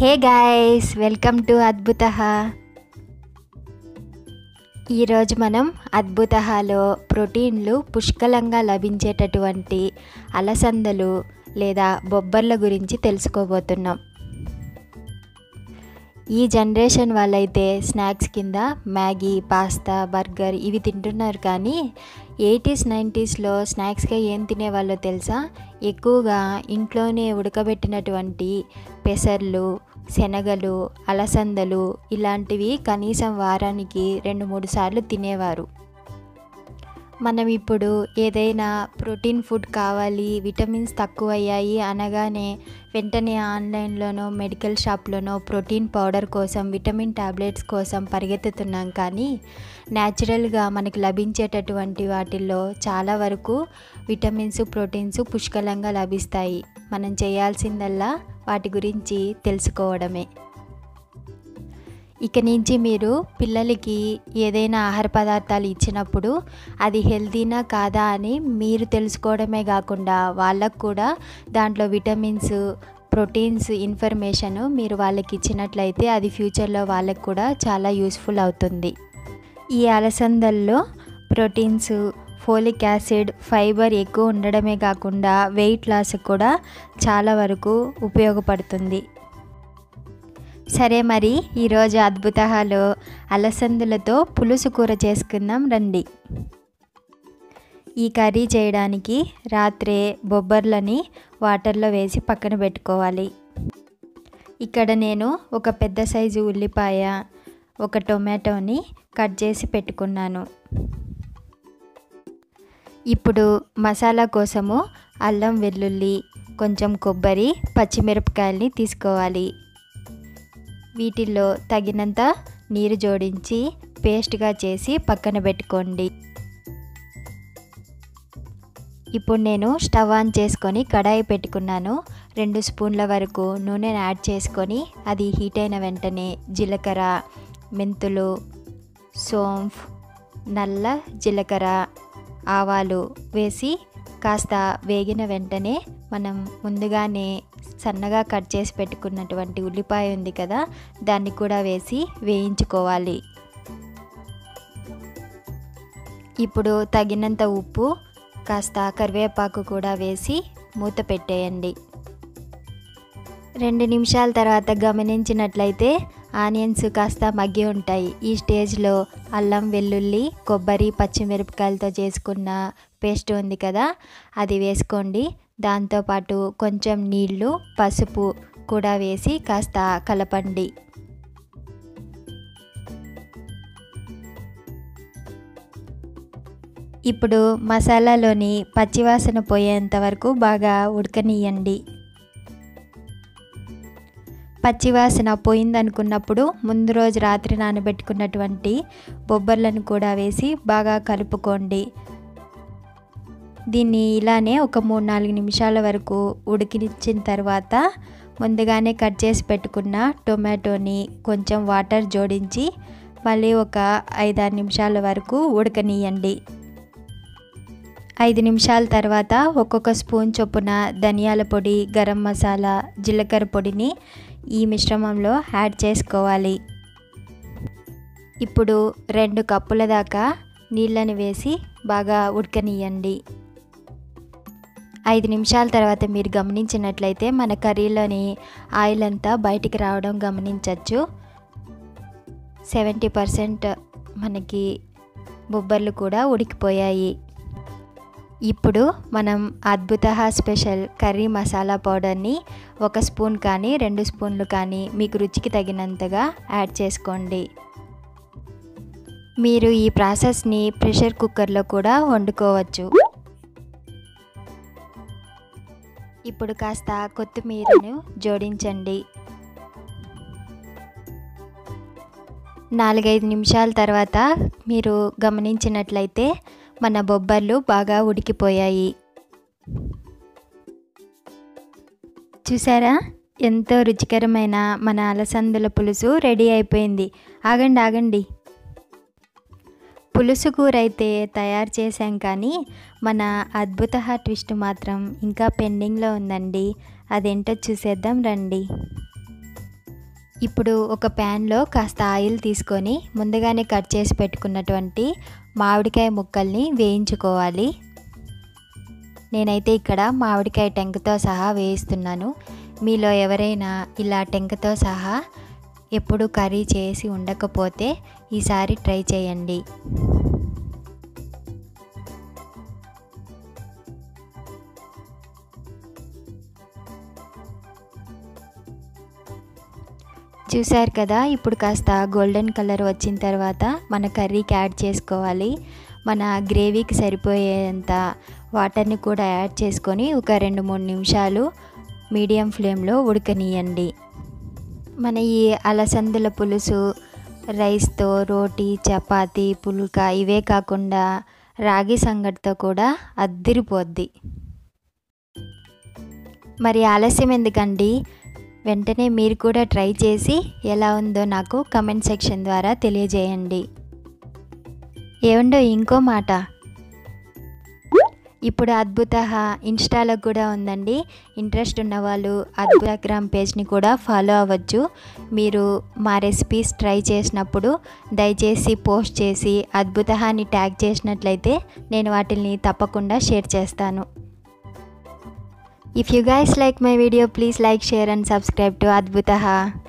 Hey guys welcome to అద్భుత ఈరోజు మనం అద్భుతలో ప్రోటీన్లు పుష్కలంగా లభించేటటువంటి అలసందలు లేదా బొబ్బర్ల గురించి తెలుసుకోబోతున్నాం ఈ జనరేషన్ వాళ్ళైతే స్నాక్స్ కింద మ్యాగీ పాస్తా బర్గర్ ఇవి తింటున్నారు కానీ ఎయిటీస్ నైంటీస్లో స్నాక్స్గా ఏం తినేవాళ్ళో తెలుసా ఎక్కువగా ఇంట్లోనే ఉడకబెట్టినటువంటి పెసర్లు శనగలు అలసందలు ఇలాంటివి కనీసం వారానికి రెండు మూడు సార్లు తినేవారు మనం ఇప్పుడు ఏదైనా ప్రోటీన్ ఫుడ్ కావాలి విటమిన్స్ తక్కువయ్యాయి అనగానే వెంటనే ఆన్లైన్లోనో మెడికల్ షాప్లోనో ప్రోటీన్ పౌడర్ కోసం విటమిన్ టాబ్లెట్స్ కోసం పరిగెత్తుతున్నాం కానీ న్యాచురల్గా మనకి లభించేటటువంటి వాటిల్లో చాలా వరకు విటమిన్స్ ప్రోటీన్స్ పుష్కలంగా లభిస్తాయి మనం చేయాల్సిందల్లా వాటి గురించి తెలుసుకోవడమే ఇక నుంచి మీరు పిల్లలకి ఏదైనా ఆహార పదార్థాలు ఇచ్చినప్పుడు అది హెల్తీనా కాదా అని మీరు తెలుసుకోవడమే కాకుండా వాళ్ళకు కూడా దాంట్లో విటమిన్స్ ప్రోటీన్స్ ఇన్ఫర్మేషన్ మీరు వాళ్ళకి ఇచ్చినట్లయితే అది ఫ్యూచర్లో వాళ్ళకి కూడా చాలా యూస్ఫుల్ అవుతుంది ఈ అలసందల్లో ప్రోటీన్స్ ఫోలిక్ యాసిడ్ ఫైబర్ ఎక్కువ ఉండడమే కాకుండా వెయిట్ లాస్ కూడా చాలా వరకు ఉపయోగపడుతుంది సరే మరి ఈరోజు అద్భుతహాలో అలసందులతో పులుసు కూర చేసుకుందాం రండి ఈ కర్రీ చేయడానికి రాత్రే బొబ్బర్లని వాటర్లో వేసి పక్కన పెట్టుకోవాలి ఇక్కడ నేను ఒక పెద్ద సైజు ఉల్లిపాయ ఒక టొమాటోని కట్ చేసి పెట్టుకున్నాను ఇప్పుడు మసాలా కోసము అల్లం వెల్లుల్లి కొంచెం కొబ్బరి పచ్చిమిరపకాయల్ని తీసుకోవాలి వీటిల్లో తగినంత నీరు జోడించి పేస్ట్గా చేసి పక్కన పెట్టుకోండి ఇప్పుడు నేను స్టవ్ ఆన్ చేసుకొని కడాయి పెట్టుకున్నాను రెండు స్పూన్ల వరకు నూనెను యాడ్ చేసుకొని అది హీట్ అయిన వెంటనే జీలకర్ర మెంతులు సోంఫ్ నల్ల జీలకర్ర ఆవాలు వేసి కాస్త వేగిన వెంటనే మనం ముందుగానే సన్నగా కట్ చేసి పెట్టుకున్నటువంటి ఉల్లిపాయ ఉంది కదా దాన్ని కూడా వేసి వేయించుకోవాలి ఇప్పుడు తగినంత ఉప్పు కాస్త కరివేపాకు కూడా వేసి మూత పెట్టేయండి రెండు నిమిషాల తర్వాత గమనించినట్లయితే ఆనియన్స్ కాస్త మగ్గి ఉంటాయి ఈ స్టేజ్లో అల్లం వెల్లుల్లి కొబ్బరి పచ్చిమిరపకాయలతో చేసుకున్న పేస్ట్ ఉంది కదా అది వేసుకోండి దాంతోపాటు కొంచెం నీళ్ళు పసుపు కూడా వేసి కాస్త కలపండి ఇప్పుడు మసాలాలోని పచ్చివాసన పోయేంత వరకు బాగా ఉడకనీయండి పచ్చివాసన పోయిందనుకున్నప్పుడు ముందు రోజు రాత్రి నానబెట్టుకున్నటువంటి బొబ్బర్లను కూడా వేసి బాగా కలుపుకోండి దీన్ని ఇలానే ఒక మూడు నాలుగు నిమిషాల వరకు ఉడికించిన తర్వాత ముందుగానే కట్ చేసి పెట్టుకున్న టొమాటోని కొంచెం వాటర్ జోడించి మళ్ళీ ఒక ఐదారు నిమిషాల వరకు ఉడకనీయండి ఐదు నిమిషాల తర్వాత ఒక్కొక్క స్పూన్ చొప్పున ధనియాల పొడి గరం మసాలా జీలకర్ర పొడిని ఈ మిశ్రమంలో యాడ్ చేసుకోవాలి ఇప్పుడు రెండు కప్పుల దాకా నీళ్ళని వేసి బాగా ఉడకనీయండి ఐదు నిమిషాల తర్వాత మీరు గమనించినట్లయితే మన కర్రీలోని ఆయిల్ అంతా బయటికి రావడం గమనించవచ్చు సెవెంటీ పర్సెంట్ మనకి బొబ్బర్లు కూడా ఉడికిపోయాయి ఇప్పుడు మనం అద్భుత స్పెషల్ కర్రీ మసాలా పౌడర్ని ఒక స్పూన్ కానీ రెండు స్పూన్లు కానీ మీకు రుచికి తగినంతగా యాడ్ చేసుకోండి మీరు ఈ ప్రాసెస్ని ప్రెషర్ కుక్కర్లో కూడా వండుకోవచ్చు ఇప్పుడు కాస్త కొత్తిమీరను జోడించండి నాలుగైదు నిమిషాల తర్వాత మీరు గమనించినట్లయితే మన బొబ్బర్లు బాగా ఉడికిపోయాయి చూసారా ఎంతో రుచికరమైన మన అలసందుల పులుసు రెడీ అయిపోయింది ఆగండి ఆగండి పులుసు కూర అయితే తయారు చేశాం కానీ మన అద్భుత ట్విస్ట్ మాత్రం ఇంకా పెండింగ్లో ఉందండి అదేంటో చూసేద్దాం రండి ఇప్పుడు ఒక ప్యాన్లో కాస్త ఆయిల్ తీసుకొని ముందుగానే కట్ చేసి పెట్టుకున్నటువంటి మామిడికాయ ముక్కల్ని వేయించుకోవాలి నేనైతే ఇక్కడ మామిడికాయ టెంకతో సహా వేయిస్తున్నాను మీలో ఎవరైనా ఇలా టెంకతో సహా ఎప్పుడు కర్రీ చేసి ఉండకపోతే ఈసారి ట్రై చేయండి చూశారు కదా ఇప్పుడు కాస్త గోల్డెన్ కలర్ వచ్చిన తర్వాత మన కర్రీకి యాడ్ చేసుకోవాలి మన గ్రేవీకి సరిపోయేంత వాటర్ని కూడా యాడ్ చేసుకొని ఒక రెండు మూడు నిమిషాలు మీడియం ఫ్లేమ్లో ఉడకనీయండి మన ఈ అలసందుల పులుసు రైస్తో రోటీ చపాతీ పుల్కా ఇవే కాకుండా రాగి సంగటితో కూడా అద్దిరిపోద్ది మరి ఆలస్యం ఎందుకండి వెంటనే మీరు కూడా ట్రై చేసి ఎలా ఉందో నాకు కమెంట్ సెక్షన్ ద్వారా తెలియజేయండి ఏమండో ఇంకో మాట ఇప్పుడు అద్భుత ఇన్స్టాలో కూడా ఉందండి ఇంట్రెస్ట్ ఉన్న వాళ్ళు అద్భుతగ్రామ్ పేజ్ని కూడా ఫాలో అవ్వచ్చు మీరు మా రెసిపీస్ ట్రై చేసినప్పుడు దయచేసి పోస్ట్ చేసి అద్భుతాన్ని ట్యాగ్ చేసినట్లయితే నేను వాటిని తప్పకుండా షేర్ చేస్తాను If you guys like my video, please like, share and subscribe to Adbutaha.